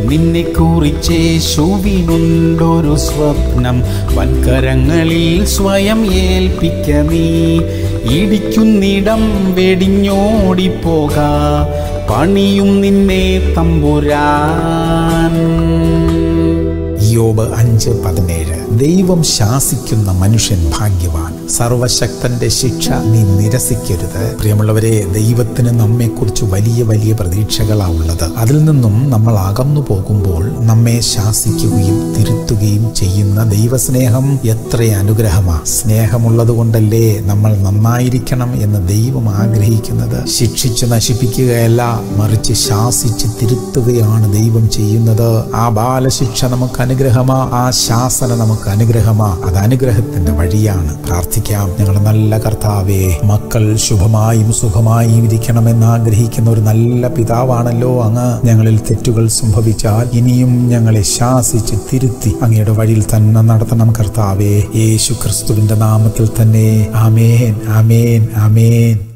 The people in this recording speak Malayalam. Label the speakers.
Speaker 1: നിന്നെ കുറിച്ചേശുവിനുണ്ടൊരു സ്വപ്നം വൻകരങ്ങളിൽ സ്വയം ഏൽപ്പിക്ക നീ ഇടിക്കുന്നിടം വെടിഞ്ഞോടിപ്പോക പണിയും നിന്നെ തമ്പുരാൻ
Speaker 2: യോബ് അഞ്ച് പതിനേഴ് ദൈവം ശാസിക്കുന്ന മനുഷ്യൻ ഭാഗ്യവാൻ സർവശക്തന്റെ ശിക്ഷ നീ നിരസിക്കരുത് പ്രിയമുള്ളവരെ ദൈവത്തിന് നമ്മെക്കുറിച്ച് വലിയ വലിയ പ്രതീക്ഷകളാണ് ഉള്ളത് അതിൽ നിന്നും നമ്മൾ അകന്നു പോകുമ്പോൾ നമ്മെ ശാസിക്കുകയും തിരുത്തുകയും ചെയ്യുന്ന ദൈവസ്നേഹം എത്ര അനുഗ്രഹമാ സ്നേഹമുള്ളത് കൊണ്ടല്ലേ നമ്മൾ നന്നായിരിക്കണം എന്ന് ദൈവം ആഗ്രഹിക്കുന്നത് ശിക്ഷിച്ച് നശിപ്പിക്കുകയല്ല മറിച്ച് ശാസിച്ച് തിരുത്തുകയാണ് ദൈവം ചെയ്യുന്നത് ആ ബാലശിക്ഷ നമുക്ക് അനുഗ്രഹമാ ആ ശാസന നമുക്ക് അനുഗ്രഹമാ അത് അനുഗ്രഹത്തിന്റെ വഴിയാണ് പ്രാർത്ഥിക്കാം ഞങ്ങളുടെ നല്ല കർത്താവേ മക്കൾ ശുഭമായും സുഖമായും ഇരിക്കണമെന്ന് ആഗ്രഹിക്കുന്ന ഒരു നല്ല പിതാവാണല്ലോ അങ്ങ് ഞങ്ങളിൽ തെറ്റുകൾ സംഭവിച്ചാൽ ഇനിയും ഞങ്ങളെ ശാസിച്ച് തിരുത്തി അങ്ങയുടെ വഴിയിൽ തന്നെ നടത്തണം കർത്താവേ യേശു ക്രിസ്തുവിന്റെ നാമത്തിൽ തന്നെ ആമേൻ ആമേൻ ആമേൻ